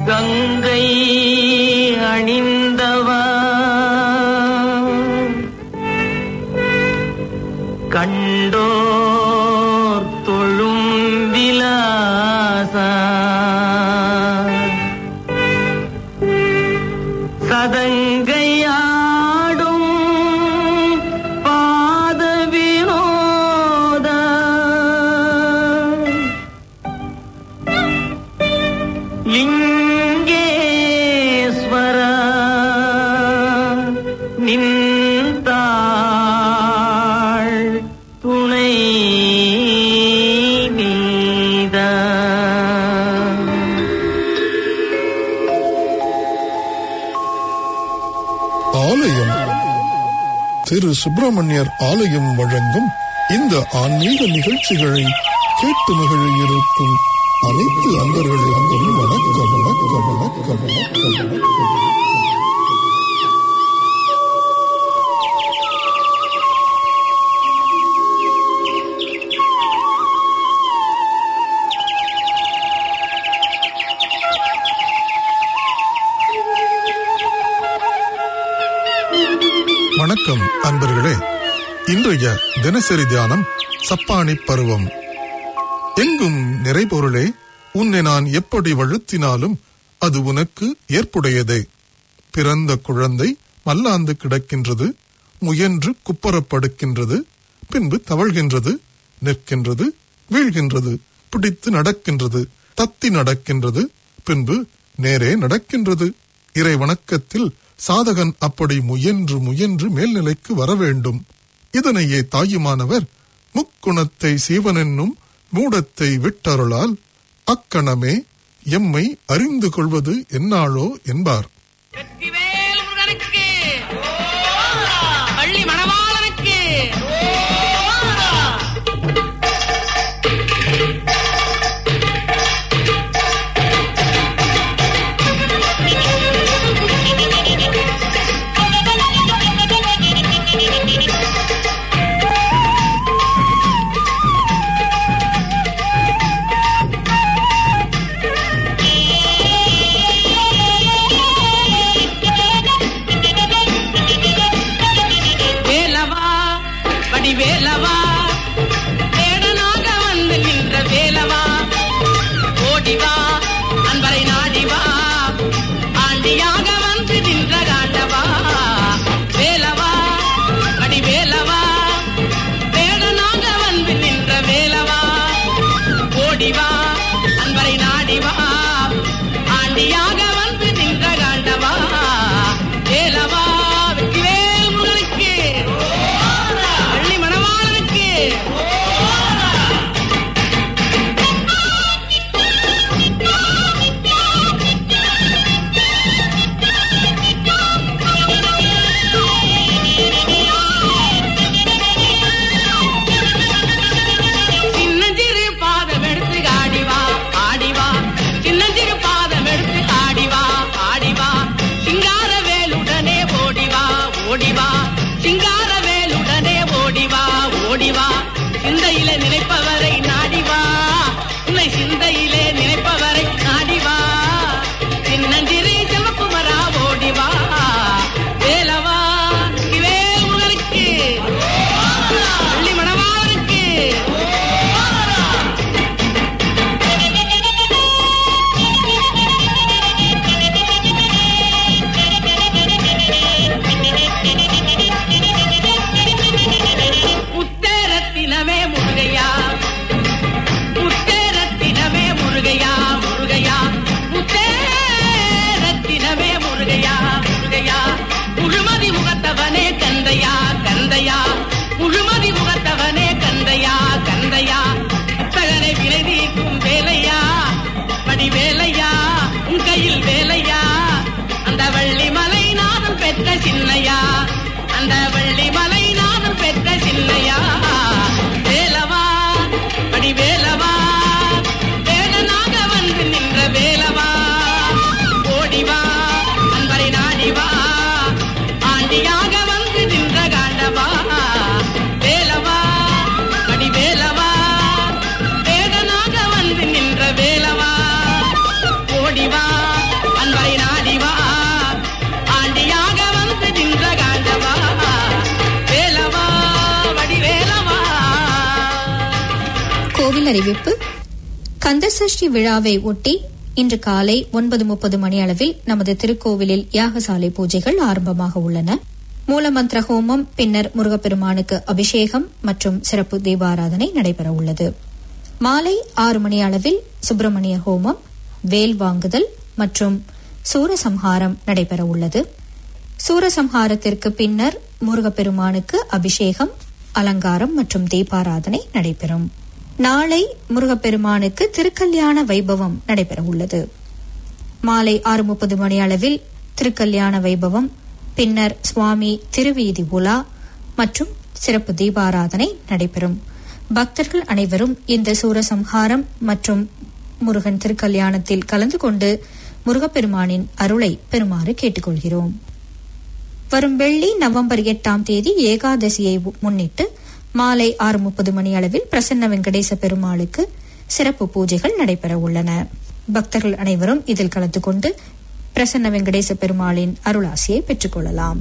கங்கை அணிந்தவா கண்டோர் தொழும் விலாசா சதங்கையாடும் பாத வினோத லிங்கேஸ்வர நின்றாள் துணை நீதா ஆலயம் திரு சுப்பிரமணியர் ஆலயம் வழங்கும் இந்த ஆன்மீக நிகழ்ச்சிகளை கேட்டு மகிழ இருக்கும் அனைத்து அன்பர்களுக்கும் வணக்கம் வணக்கம் வணக்கம் வணக்கம் வணக்கம் வணக்கம் அன்பர்களே இன்றைய தினசரி தியானம் சப்பானி பருவம் எங்கும் நிறைபொருளே உன்னை நான் எப்படி வழுத்தினாலும் அது உனக்கு ஏற்புடையதே பிறந்த குழந்தை மல்லாந்து கிடக்கின்றது முயன்று குப்பரப்படுக்கின்றது பின்பு தவழ்கின்றது நிற்கின்றது வீழ்கின்றது பிடித்து நடக்கின்றது தத்தி நடக்கின்றது பின்பு நேரே நடக்கின்றது இறை வணக்கத்தில் சாதகன் அப்படி முயன்று முயன்று மேல்நிலைக்கு வர வேண்டும் இதனையே தாயுமானவர் முக்குணத்தை சீவனென்னும் மூடத்தை விட்டருளால் அக்கணமே எம்மை அறிந்து கொள்வது என்னாளோ என்பார் வெற்றிவேல் முருகனுக்கு பள்ளி மணவாளனுக்கு வேலவா வடிவேலவா வேடனாக வந்து நின்ற வேலவா ஓடிவா அன்பரை நாடிவா ஆண்டியாக வந்து நின்ற காண்டவா வேலவா வடிவேலவா வேடனாக வந்து நின்ற வேலவா ஓடிவா அன்பரை நாடிவா ஆண்டியாக வந்து நின்ற காண்டவா வேலவா வெற்றிவேல் முருகனுக்கு பள்ளி மணவாளனுக்கு சின்னஞ்சிறு பாதம் எடுத்து ஆடிவா ஆடிவா சின்னஞ்சிறு பாதம் எடுத்து ஆடிவா ஆடிவா சிங்கார வேலுடனே ஓடிவா ஓடிவா சிங்கார வேலுடனே ஓடிவா ஓடிவா சிந்தையிலே நினைப்பவரை நாடிவா உன்னை சிந்தையிலே நினைப்பவரை நாடிவா சின்னஞ்சிறு செல்வக்குமரா ஓடிவா வேலவா இவேல் முருகனுக்கு பள்ளி மணவாளனுக்கு முத்தேரத்தினமே முருகையா முத்தேரத்தினமே முருகையா முருகையா முத்தேரத்தினமே முருகையா முருகையா முழுமதி முகத்தவனே கந்தையா கந்தையா முழுமதி முகத்தவனே கந்தையா கந்தையா புத்தகனை விலை தீர்க்கும் வேலையா படி வேலையா உன் கையில் வேலையா அந்த வள்ளி மலை நாதம் பெற்ற சின்னையா அந்த வள்ளி மலை நாதம் பெற்ற சின்னையா வேலவா படி வேலவா வேடனாக வந்து நின்ற வேலவா ஓடிவா அன்பரை நாடிவா ஆண்டியாக வந்து நின்ற காண்டவா வேலவா படி வேலவா வேடனாக வந்து நின்ற வேலவா ஓடிவா அறிவிப்பு கந்தசஷ்டி விழாவை ஒட்டி இன்று காலை ஒன்பது முப்பது மணி அளவில் நமது திருக்கோவிலில் யாகசாலை பூஜைகள் ஆரம்பமாக உள்ளன மூலமந்திர ஹோமம் பின்னர் முருகப்பெருமானுக்கு அபிஷேகம் மற்றும் சிறப்பு தீபாராதனை நடைபெற உள்ளது மாலை ஆறு மணி அளவில் சுப்பிரமணிய ஹோமம் வேல் வாங்குதல் மற்றும் சூரசம்ஹாரம் நடைபெற உள்ளது சூரசம்ஹாரத்திற்கு பின்னர் முருகப்பெருமானுக்கு அபிஷேகம் அலங்காரம் மற்றும் தீபாராதனை நடைபெறும் நாளை முருகப்பெருமானுக்கு திருக்கல்யாண வைபவம் நடைபெற உள்ளது மாலை ஆறு முப்பது மணி அளவில் திருக்கல்யாண வைபவம் பின்னர் சுவாமி திருவீதி உலா மற்றும் சிறப்பு தீபாராதனை நடைபெறும் பக்தர்கள் அனைவரும் இந்த சூரசம்ஹாரம் மற்றும் முருகன் திருக்கல்யாணத்தில் கலந்து கொண்டு முருகப்பெருமானின் அருளை பெறுமாறு கேட்டுக்கொள்கிறோம் வரும் வெள்ளி நவம்பர் எட்டாம் தேதி ஏகாதசியை முன்னிட்டு மாலை ஆறு முப்பது மணி அளவில் பிரசன்ன வெங்கடேச பெருமாளுக்கு சிறப்பு பூஜைகள் நடைபெற உள்ளன பக்தர்கள் அனைவரும் இதில் கலந்து கொண்டு பிரசன்ன வெங்கடேச பெருமாளின் அருளாசியை பெற்றுக்கொள்ளலாம்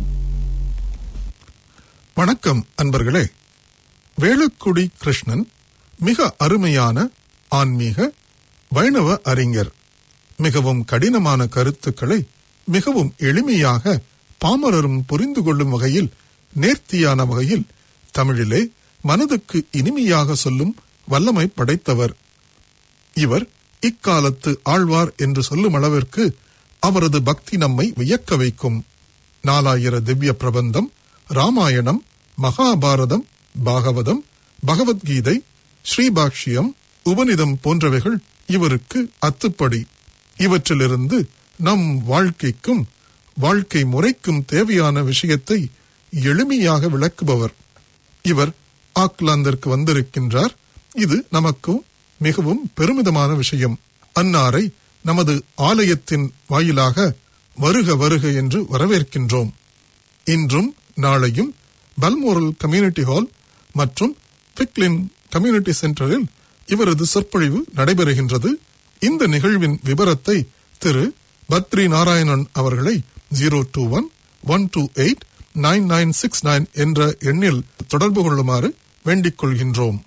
வணக்கம் அன்பர்களே வேலுக்குடி கிருஷ்ணன் மிக அருமையான ஆன்மீக வைணவ அறிஞர் மிகவும் கடினமான கருத்துக்களை மிகவும் எளிமையாக பாமரரும் புரிந்து கொள்ளும் வகையில் நேர்த்தியான வகையில் தமிழிலே மனதுக்கு இனிமையாக சொல்லும் வல்லமை படைத்தவர் இவர் இக்காலத்து ஆழ்வார் என்று சொல்லும் அளவிற்கு அவரது பக்தி நம்மை வியக்க வைக்கும் நாலாயிர திவ்ய பிரபந்தம் ராமாயணம் மகாபாரதம் பாகவதம் பகவத்கீதை ஸ்ரீபாஷ்யம் உபனிதம் போன்றவைகள் இவருக்கு அத்துப்படி இவற்றிலிருந்து நம் வாழ்க்கைக்கும் வாழ்க்கை முறைக்கும் தேவையான விஷயத்தை எளிமையாக விளக்குபவர் இவர் ஆக்லாந்திற்கு வந்திருக்கின்றார் இது நமக்கு மிகவும் பெருமிதமான விஷயம் அன்னாரை நமது ஆலயத்தின் வாயிலாக வருக வருக என்று வரவேற்கின்றோம் இன்றும் நாளையும் பல்மோரல் கம்யூனிட்டி ஹால் மற்றும் பிக்லின் கம்யூனிட்டி சென்டரில் இவரது சொற்பொழிவு நடைபெறுகின்றது இந்த நிகழ்வின் விவரத்தை திரு பத்ரி நாராயணன் அவர்களை zero two one one two eight nine nine six nine என்ற எண்ணில் தொடர்பு கொள்ளுமாறு வேண்டிக் கொள்கின்றோம்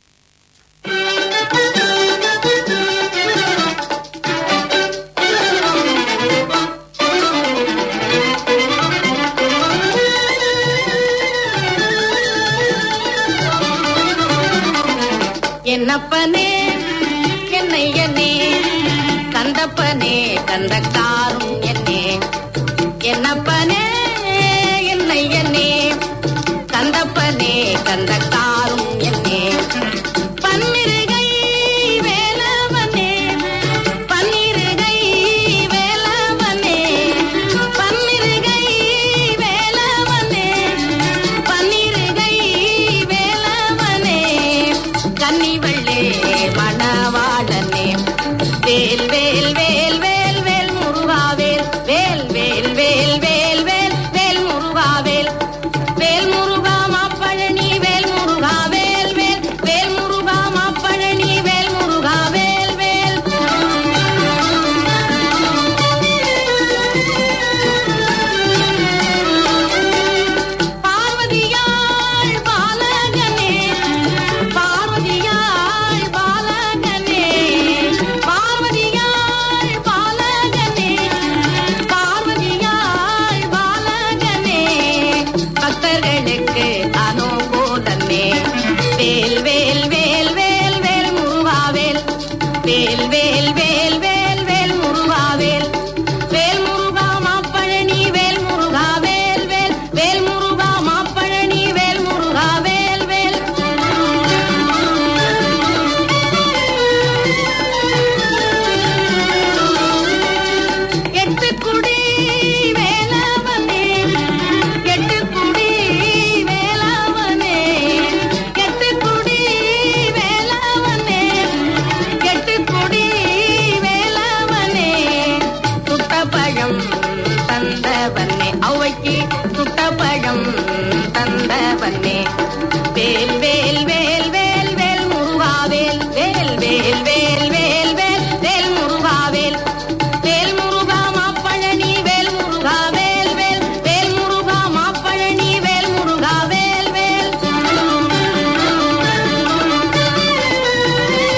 என்னப்பனே என்னையனே கந்தப்பனே கந்தக்காரும் என்னே என்னப்பனே என்னையனே கந்தப்பனே கந்தக்காரும் என்னே பன்னிருகை வேலவனே பன்னிருகை வேலவனே பன்னிருகை வேலவனே பன்னிருகை வேலவனே கன்னிவள்ளே மணவாளனே வேல் வேல் வேல் வேல் வேல் முருகாவேல் வேல் வேல் வேல் வேல் வேல் வேல் முருகாவேல் வேல் முருகா மாப்பழனி வேல் முருகா வேல் வேல் வேல் முருகா மாப்பழனி வேல் முருகா வேல் வேல் பார்வதியாள் பாலகனே பார்வதியாள் பாலகனே பார்வதியாள் பாலகனே பார்வதியாள் பாலகனே பக்தர்களுக்கு அனுகூலனே வேல் வேல் வேல் வேல் வேல் முருகாவேல் வேல் வேல் வேல் வேல் வேல் முருகாவேல் வேல் முருகா மாப்பழனி வேல் முருகா வேல் வேல் வேல் முருகா மாப்பழனி வேல் முருகா வேல் வேல் எட்டு குடி வேலவனே எட்டு குடி வேலவனே எட்டு குடி வேலவனே எட்டு குடி வேலவனே சுட்டப்பழம் தந்தவனே அவைக்கு சுட்டப்பழம் தந்தவனே வேல் வேல் வேல் வேல் வேல் முருகாவேல் வேல் வேல் வேல் வேல் வேல் வேல் முருகாவேல் வேல் முருகா மாப்பழனி வேல் முருகா வேல் வேல் வேல் முருகா மாப்பழனி வேல் முருகா வேல் வேல்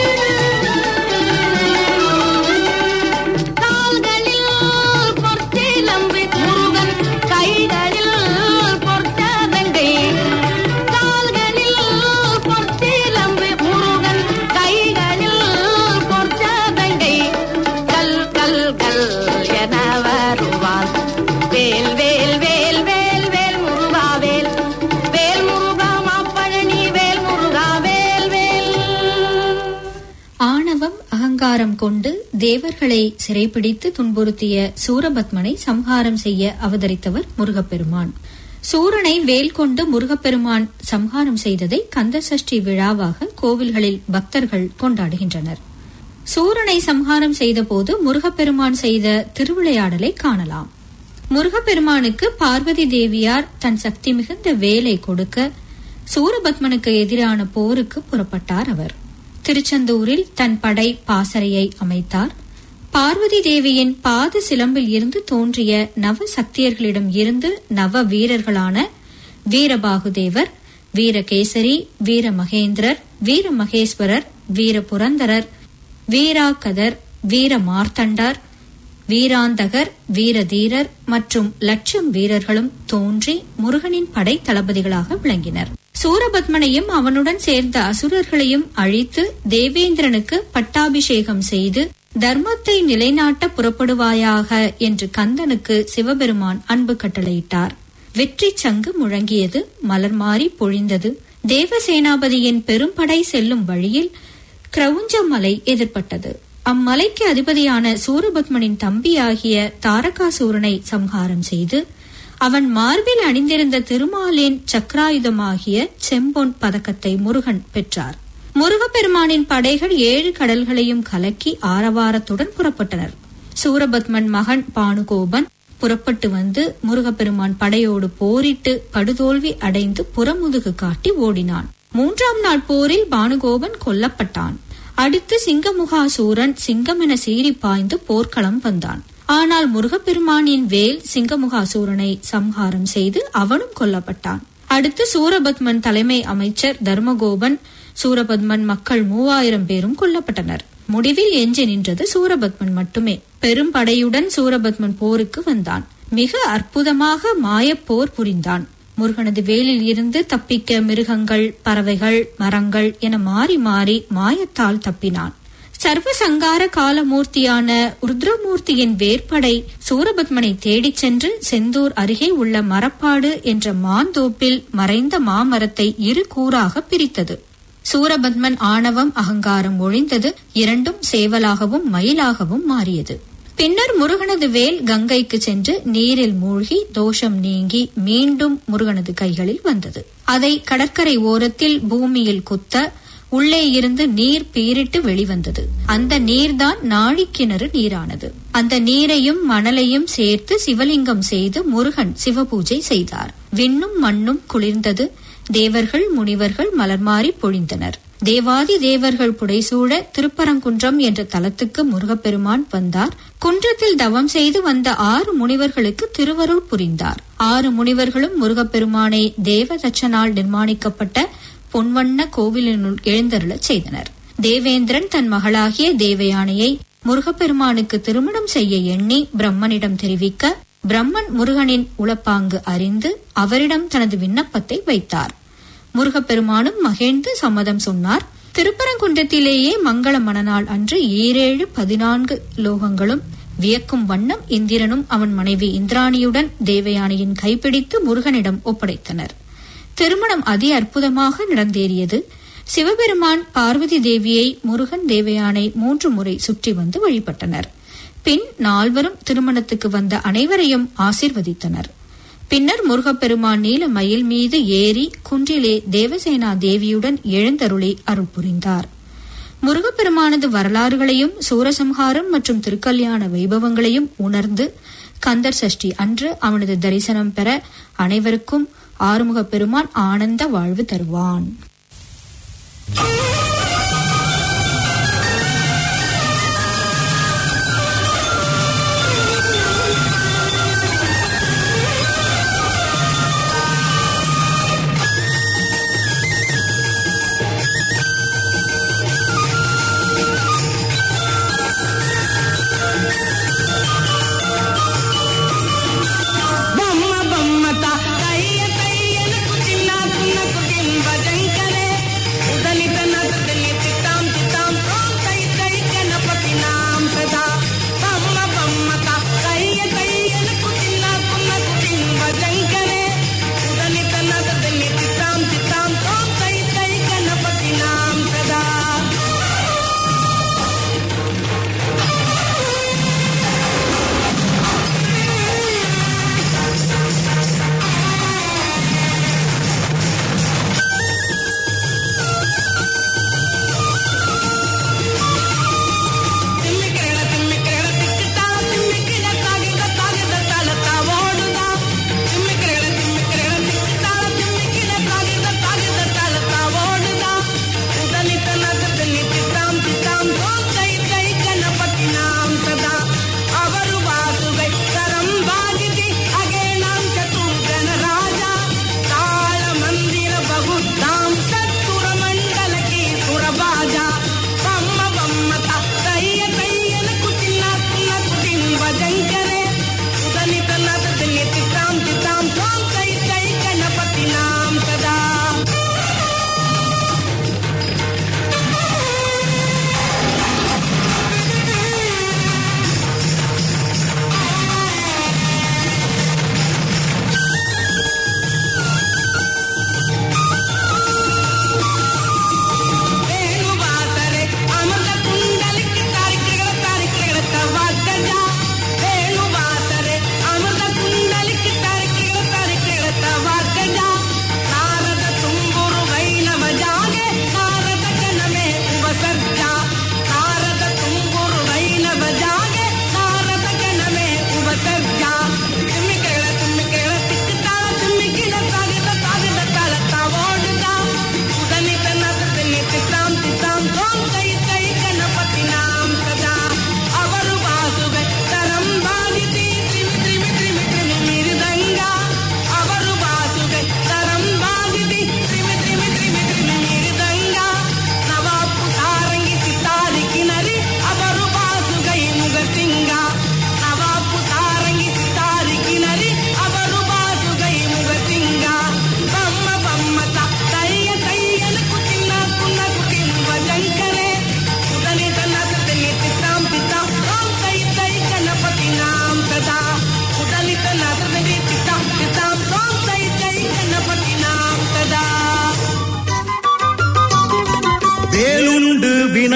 தேவர்களை சிறைப்பிடித்து துன்புறுத்திய சூரபத்மனை சம்ஹாரம் செய்ய அவதரித்தவர் முருகப்பெருமான் சூரனை வேல் கொண்டு முருகப்பெருமான் சம்ஹாரம் செய்ததை கந்தசஷ்டி விழாவாக கோவில்களில் பக்தர்கள் கொண்டாடுகின்றனர் சூரனை சம்ஹாரம் செய்தபோது முருகப்பெருமான் செய்த திருவிளையாடலை காணலாம் முருகப்பெருமானுக்கு பார்வதி தேவியார் தன் சக்தி மிகுந்த வேலை கொடுக்க சூரபத்மனுக்கு எதிரான போருக்கு புறப்பட்டார் அவர் திருச்செந்தூரில் தன் படை பாசறையை அமைத்தார் பார்வதி தேவியின் பாத சிலம்பில் இருந்து தோன்றிய நவ சக்தியர்களிடம் இருந்து நவ வீரர்களான வீரபாகுதேவர் வீரகேசரி வீர மகேந்திரர் வீர மகேஸ்வரர் வீர புரந்தரர் வீராகதர் வீர மார்த்தண்டர் வீராந்தகர் வீரதீரர் மற்றும் லட்சம் வீரர்களும் தோன்றி முருகனின் படை தளபதிகளாக விளங்கினர் சூரபத்மனையும் அவனுடன் சேர்ந்த அசுரர்களையும் அழித்து தேவேந்திரனுக்கு பட்டாபிஷேகம் செய்து தர்மத்தை நிலைநாட்ட புறப்படுவாயாக என்று கந்தனுக்கு சிவபெருமான் அன்பு கட்டளையிட்டார் வெற்றி சங்கு முழங்கியது மலர் மாறி பொழிந்தது தேவசேனாபதியின் பெரும்படை செல்லும் வழியில் கிரவுஞ்ச மலை எதிர்பட்டது அம்மலைக்கு அதிபதியான சூரபத்மனின் தம்பியாகிய தாரகாசூரனை சம்ஹாரம் செய்து அவன் மார்பில் அணிந்திருந்த திருமாலின் சக்கராயுதமாகிய செம்பொன் பதக்கத்தை முருகன் பெற்றார் முருகப்பெருமானின் படைகள் ஏழு கடல்களையும் கலக்கி ஆரவாரத்துடன் புறப்பட்டனர் சூரபத்மன் மகன் பானுகோபன் புறப்பட்டு வந்து முருகப்பெருமான் படையோடு போரிட்டு படுதோல்வி அடைந்து புறமுதுகு காட்டி ஓடினான் மூன்றாம் நாள் போரில் பானுகோபன் கொல்லப்பட்டான் அடுத்து சிங்கமுகாசூரன் சிங்கமென சீறி பாய்ந்து போர்க்களம் வந்தான் ஆனால் முருகப்பெருமானின் வேல் சிங்கமுகாசூரனை சம்ஹாரம் செய்து அவனும் கொல்லப்பட்டான் அடுத்து சூரபத்மன் தலைமை அமைச்சர் தர்மகோபன் சூரபத்மன் மக்கள் மூவாயிரம் பேரும் கொல்லப்பட்டனர் முடிவில் எஞ்சி நின்றது சூரபத்மன் மட்டுமே பெரும் படையுடன் சூரபத்மன் போருக்கு வந்தான் மிக அற்புதமாக மாயப்போர் புரிந்தான் முருகனது வேலில் இருந்து தப்பிக்க மிருகங்கள் பறவைகள் மரங்கள் என மாறி மாறி மாயத்தால் தப்பினான் சர்வசங்கார காலமூர்த்தியான ருத்ரமூர்த்தியின் வேற்படை சூரபத்மனை தேடிச் சென்று செந்தூர் அருகே உள்ள மரப்பாடு என்ற மாந்தோப்பில் மறைந்த மாமரத்தை இரு கூறாக பிரித்தது சூரபத்மன் ஆணவம் அகங்காரம் ஒழிந்தது இரண்டும் சேவலாகவும் மயிலாகவும் மாறியது பின்னர் முருகனது வேல் கங்கைக்கு சென்று நீரில் மூழ்கி தோஷம் நீங்கி மீண்டும் முருகனது கைகளில் வந்தது அதை கடற்கரை ஓரத்தில் பூமியில் குத்த உள்ளே இருந்து நீர் பீரிட்டு வெளிவந்தது அந்த நீர்தான் நாழிக்கிணறு நீரானது அந்த நீரையும் மணலையும் சேர்த்து சிவலிங்கம் செய்து முருகன் சிவபூஜை செய்தார் விண்ணும் மண்ணும் குளிர்ந்தது தேவர்கள் முனிவர்கள் மலர்மாறி பொழிந்தனர் தேவாதி தேவர்கள் புடைசூழ திருப்பரங்குன்றம் என்ற தலத்துக்கு முருகப்பெருமான் வந்தார் குன்றத்தில் தவம் செய்து வந்த ஆறு முனிவர்களுக்கு திருவருள் புரிந்தார் ஆறு முனிவர்களும் முருகப்பெருமானை தேவதச்சனால் நிர்மாணிக்கப்பட்ட பொன்வண்ண கோவிலினுள் எழுந்தருளச் செய்தனர் தேவேந்திரன் தன் மகளாகிய தேவயானையை முருகப்பெருமானுக்கு திருமணம் செய்ய எண்ணி பிரம்மனிடம் தெரிவிக்க பிரம்மன் முருகனின் உளப்பாங்கு அறிந்து அவரிடம் தனது விண்ணப்பத்தை வைத்தார் முருகப்பெருமானும் மகிழ்ந்து சம்மதம் சொன்னார் திருப்பரங்குன்றத்திலேயே மங்கள மணநாள் அன்று ஈரேழு பதினான்கு லோகங்களும் வியக்கும் வண்ணம் இந்திரனும் அவன் மனைவி இந்திராணியுடன் தேவயானையின் கைப்பிடித்து முருகனிடம் ஒப்படைத்தனர் திருமணம் அதி அற்புதமாக நடந்தேறியது சிவபெருமான் பார்வதி தேவியை முருகன் தேவயானை மூன்று முறை சுற்றி வந்து வழிபட்டனர் பின் நால்வரும் திருமணத்துக்கு வந்த அனைவரையும் ஆசிர்வதித்தனர் பின்னர் முருகப்பெருமான் நீல மயில் மீது ஏறி குன்றிலே தேவசேனா தேவியுடன் எழுந்தருளி அருள் புரிந்தார் முருகப்பெருமானது வரலாறுகளையும் சூரசம்ஹாரம் மற்றும் திருக்கல்யாண வைபவங்களையும் உணர்ந்து கந்தர் சஷ்டி அன்று அவனது தரிசனம் பெற அனைவருக்கும் ஆறுமுகப் பெருமான் ஆனந்த வாழ்வு தருவான் బొమ్మ బొమ్మత కయ్య కయ్యన కుటిన్న కున్న కుటింబ జంకరే ఉదలిత నత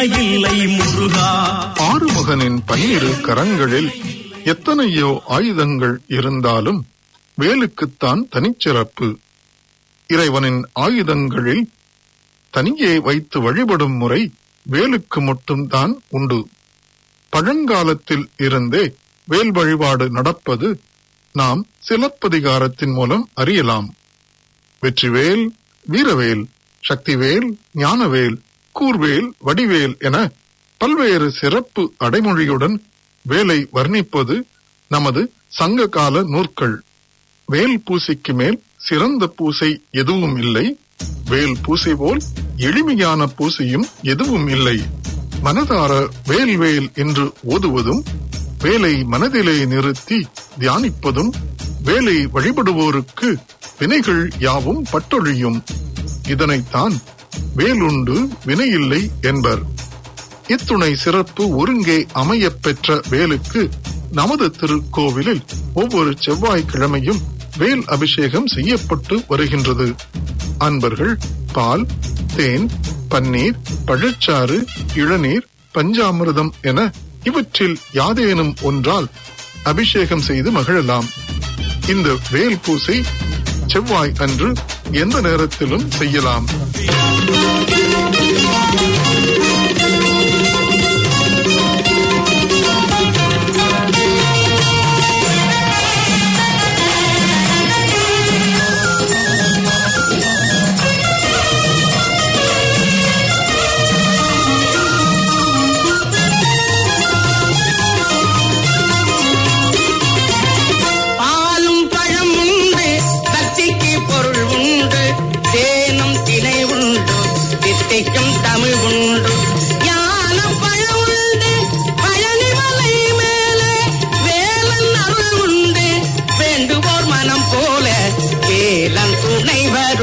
இல்லை முருகா ஆறுமுகனின் பன்னிரு கரங்களில் எத்தனையோ ஆயுதங்கள் இருந்தாலும் வேலுக்குத்தான் தனிச்சிறப்பு இறைவனின் ஆயுதங்களில் தனியே வைத்து வழிபடும் முறை வேலுக்கு மட்டும்தான் உண்டு பழங்காலத்தில் இருந்தே வேல் வழிபாடு நடப்பது நாம் சிலப்பதிகாரத்தின் மூலம் அறியலாம் வெற்றிவேல் வீரவேல் சக்திவேல் ஞானவேல் கூர்வேல் வடிவேல் என பல்வேறு சிறப்பு அடைமொழியுடன் வேலை வர்ணிப்பது நமது சங்ககால நூற்கள் வேல் பூசைக்கு மேல் சிறந்த பூசை எதுவும் இல்லை வேல் பூசை போல் எளிமையான பூசையும் எதுவும் இல்லை மனதார வேல் வேல் என்று ஓதுவதும் வேலை மனதிலே நிறுத்தி தியானிப்பதும் வேலை வழிபடுவோருக்கு வினைகள் யாவும் பட்டொழியும் இதனைத்தான் வேலுண்டு வினையில்லை என்பர் இத்துணை சிறப்பு ஒருங்கே அமையப் பெற்ற வேலுக்கு நமது திருக்கோவிலில் ஒவ்வொரு செவ்வாய்க்கிழமையும் வேல் அபிஷேகம் செய்யப்பட்டு வருகின்றது அன்பர்கள் பால் தேன் பன்னீர் பழச்சாறு இளநீர் பஞ்சாமிர்தம் என இவற்றில் யாதேனும் ஒன்றால் அபிஷேகம் செய்து மகிழலாம் இந்த வேல் பூசை செவ்வாய் அன்று எந்த நேரத்திலும் செய்யலாம் பாலும் பழம் உண்டு பக்திக்கு பொருள் உண்டு தேனும் திணை உண்டு வித்தைக்கும் தமிழ் உண்டு ஞான பழம் உண்டு பழனிமலை மேலே வேலன் அருள் உண்டு வேண்டுவோர் மனம் போல வேலன் துணை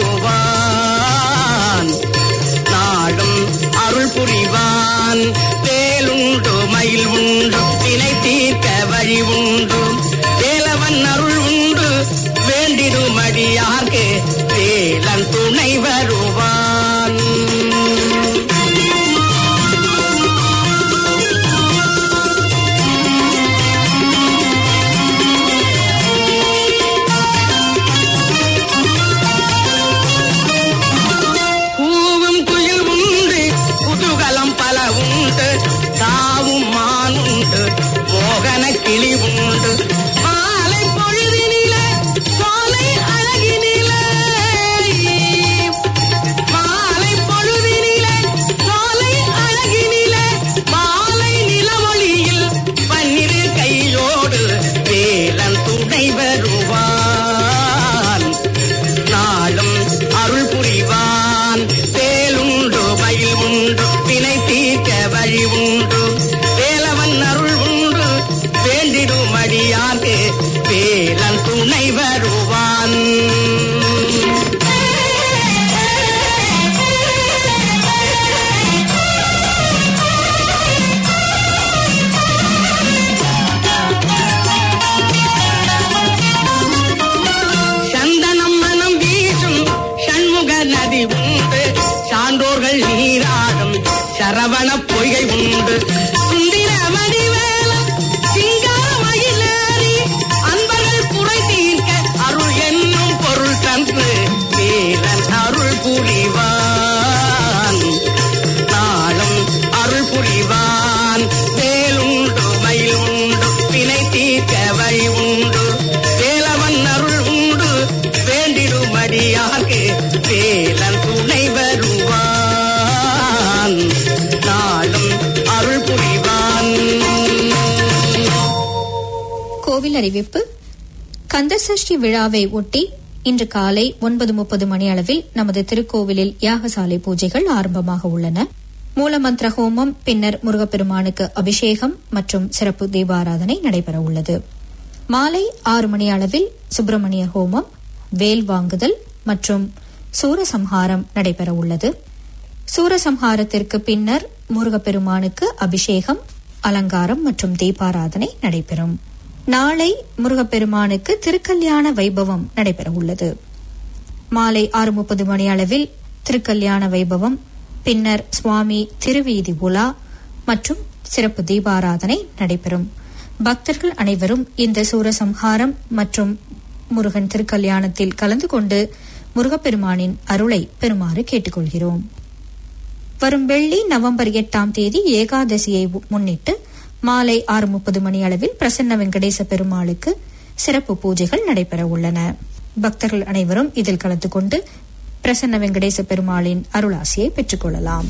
வருவான் நாடும் அருள் புரிவான் வேலுண்டு மயில் உண்டு வினை தீர்க்க வழி உண்டு வேலவன் அருள் உண்டு வேண்டிடும் அடியார்க்கு வேலன் துணை வருவான் பூவும் குயில் உண்டு குதூகலம் பல உண்டு தாவும் மான் உண்டு மோகன கிளி உண்டு மாலை பொழுதினிலே சோலை அழகினிலே மாலை பொழுதினிலே சோலை அழகினிலே மாலை நிலவொளியில் பன்னிரு கையோடு வேலன் துணை வருவான் நாளும் அருள் புரிவான் வேலுண்டு மயில் உண்டு வினை தீர்க்க வழி உண்டு வேலவன் அருள் உண்டு வேண்டிடும் அடியார்க்கு வேலன் துணை வருவான் சந்தனம் மனம் வீசும் சண்முக நதி உண்டு சான்றோர்கள் நீராடும் சரவண பொய்கை உண்டு சுந்திர வடிவேலம் சிங்கார மயிலேறி அன்பர்கள் குறை தீர்க்க அருள் என்னும் பொருள் தந்து வேலன் அருள் புரிவான் நாளும் அருள் புரிவான் வேலுண்டு மயில் உண்டு வினை தீர்க்க வழி உண்டு வேலவன் அருள் உண்டு வேண்டிடும் அடியார்க்கு வேலன் துணை வருவான் நாளும் அருள் புரிவான் கோவில் அறிவிப்பு கந்தசஷ்டி விழாவை ஒட்டி இன்று காலை ஒன்பது முப்பது மணி அளவில் நமது திருக்கோவிலில் யாகசாலை பூஜைகள் ஆரம்பமாக உள்ளன மூலமந்திர ஹோமம் பின்னர் முருகப்பெருமானுக்கு அபிஷேகம் மற்றும் சிறப்பு தீபாராதனை நடைபெற உள்ளது மாலை ஆறு மணி அளவில் சுப்பிரமணிய ஹோமம் வேல் வாங்குதல் மற்றும் சூரசம்ஹாரம் நடைபெற உள்ளது சூரசம்ஹாரத்திற்கு பின்னர் முருகப்பெருமானுக்கு அபிஷேகம் அலங்காரம் மற்றும் தீபாராதனை நடைபெறும் நாளை முருகப்பெருமானுக்கு திருக்கல்யாண வைபவம் நடைபெற உள்ளது மாலை ஆறு முப்பது மணி அளவில் திருக்கல்யாண வைபவம் பின்னர் சுவாமி திருவீதி உலா மற்றும் சிறப்பு தீபாராதனை நடைபெறும் பக்தர்கள் அனைவரும் இந்த சூரசம்ஹாரம் மற்றும் முருகன் திருக்கல்யாணத்தில் கலந்து கொண்டு முருகப்பெருமானின் அருளை பெறுமாறு கேட்டுக்கொள்கிறோம் வரும் வெள்ளி நவம்பர் எட்டாம் தேதி ஏகாதசியை முன்னிட்டு மாலை ஆறு முப்பது மணி அளவில் பிரசன்ன வெங்கடேச பெருமாளுக்கு சிறப்பு பூஜைகள் நடைபெற உள்ளன பக்தர்கள் அனைவரும் இதில் கலந்து கொண்டு பிரசன்ன வெங்கடேச பெருமாளின் அருளாசியை பெற்றுக்கொள்ளலாம்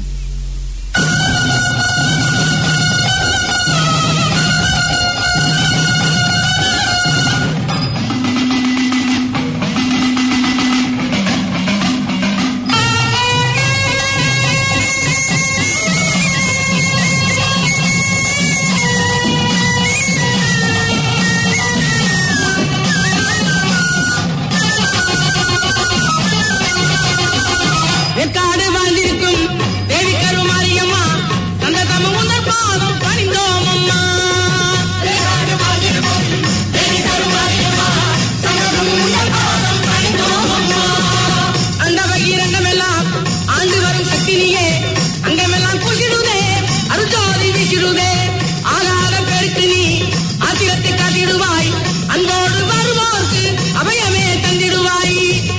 வெக்காடு வாழ்ந்திருக்கும் தேவி கருமாரியம்மா தந்த தம உந்தர் பாதம் பணிந்தோம் அம்மா வெக்காடு வாழ்ந்திருக்கும் தேவி கருமாரியம்மா தந்த தம உந்தர் பாதம் பணிந்தோம் அம்மா அந்த பகீரங்கமெல்லாம் ஆண்டு வரும் சக்தினியே அங்கமெல்லாம் குளிருதே அருஜோதி வீசிடுதே ஆகாத பெருக்கு நீ ஆத்திரத்தை காத்திடுவாய் அன்போடு வருவோர்க்கு அபயமே தந்திடுவாய்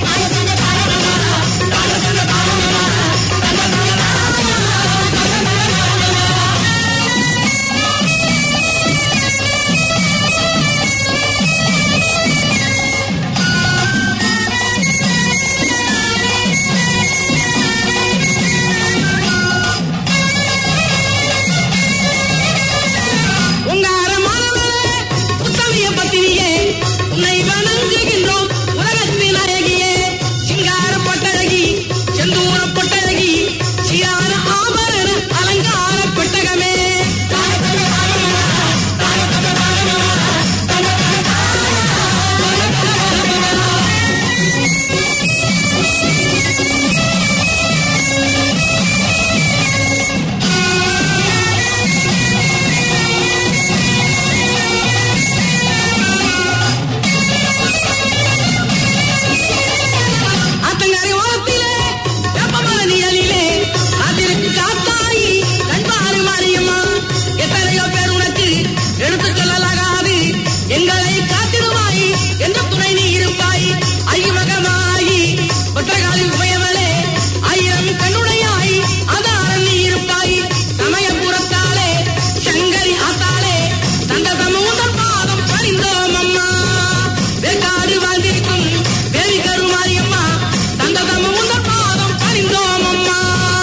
உங்காரமானவளே, உத்தமிய பத்தினியே, உன்னை வணங்குகின்றோம் உலகத்தின் அழகியே. சிங்கார பொட்டழகி, செந்தூர பொட்டழகி, சீரான ஆபரண அலங்கார பெட்டகமே. ஆத்தங்கரை ஓரத்திலே, வேப்பமர நிழலிலே, காத்திருக்கு காத்தாயி, கண்பாரு மாரியம்மா. எத்தனையோ பேர் உனக்கு எடுத்துச் சொல்லலாகாது. எங்களை காத்திடுவாய் என்ற துணை நீ இருப்பாய் ஐமகமாயி ஒற்றைகாலில் உமையவளே ஆயிரம் கண்ணுடையாய் ஆதாரம் நீ இருப்பாய் சமயபுரத்தாலே சங்கரி ஆத்தாலே தந்த சமூகர் பாதம் பறிந்தோம் அம்மா வெங்காடு வாழ்ந்திருக்கும் தேவி கருமாரியம்மா தந்த சமூகர் பாதம் பறிந்தோம் அம்மா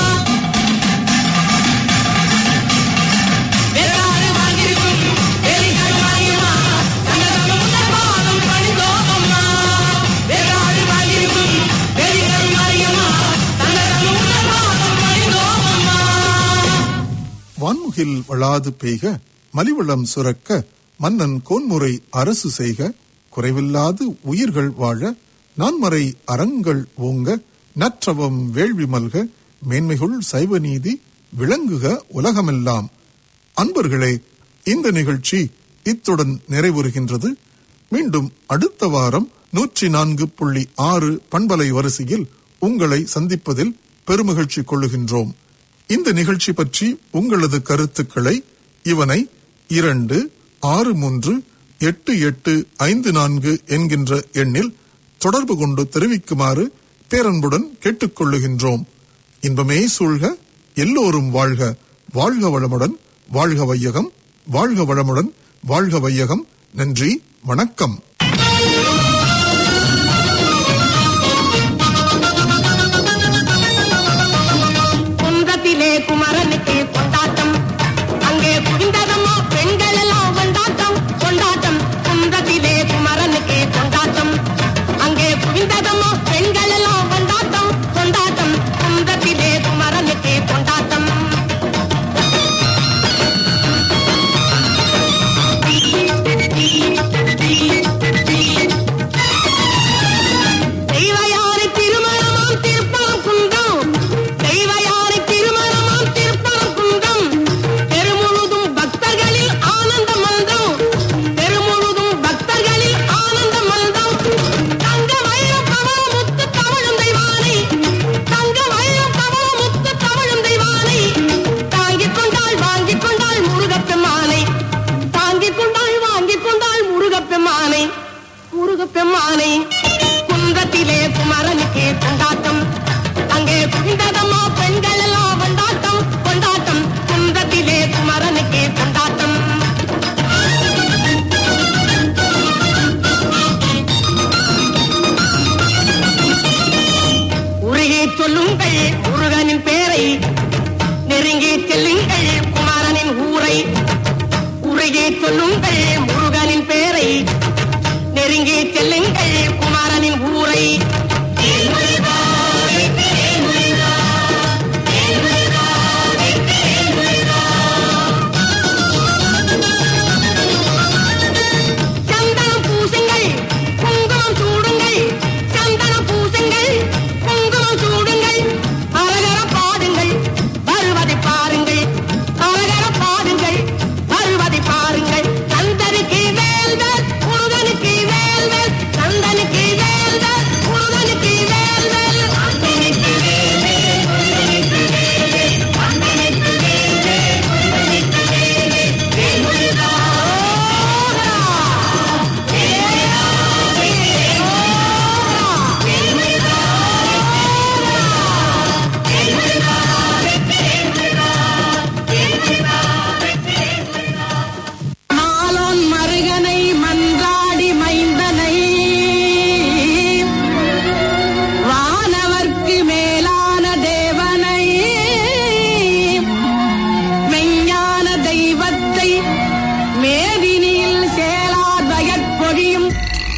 வெங்காடு வாழ்ந்திருக்கும் தேவி கருமாரியம்மா தந்த சமூகர் பாதம் பறிந்தோம் அம்மா வெங்காடு வாழ்ந்திருக்கும் தேவி கருமாரியம்மா தந்த சமூகர் பாதம் பறிந்தோம் அம்மா வான்முகில் வளாது பெய்க மலிவளம் சுரக்க மன்னன் கோன்முறை அரசு செய்க குறைவில்லாது உயிர்கள் வாழ நான்மறை அறங்கள் ஓங்க நற்றவம் வேள்வி மல்க மேன்மைகுள் சைவ நீதி விளங்குக உலகமெல்லாம் அன்பர்களே இந்த நிகழ்ச்சி இத்துடன் நிறைவுறுகின்றது மீண்டும் அடுத்த வாரம் நூற்றி நான்கு புள்ளி ஆறு பண்பலை வரிசையில் உங்களை சந்திப்பதில் பெருமகிழ்ச்சி கொள்ளுகின்றோம் இந்த நிகழ்ச்சி பற்றி உங்களது கருத்துக்களை இவனை இரண்டு ஆறு மூன்று எட்டு எட்டு ஐந்து நான்கு என்கின்ற எண்ணில் தொடர்பு கொண்டு தெரிவிக்குமாறு பேரன்புடன் கேட்டுக்கொள்ளுகின்றோம் இன்பமே சூழ்க எல்லோரும் வாழ்க வாழ்க வளமுடன் வாழ்க வையகம் வாழ்க வளமுடன் வாழ்க வையகம் நன்றி வணக்கம் குன்றத்திலே குமரனுக்கு கொண்டாட்டம் அங்கே குவிந்ததம்மா பெண்கள் எல்லாம் கொண்டாட்டம் கொண்டாட்டம் குன்றத்திலே குமரனுக்கு கொண்டாட்டம் அங்கே குவிந்ததம்மா பெண்கள் எல்லாம் கொண்டாட்டம் கொண்டாட்டம் குன்றத்திலே குமரனுக்கு கொண்டாட்டம் Thank you. முருகப்பெம்மானை முருகப்பெம்மானை குன்றத்திலே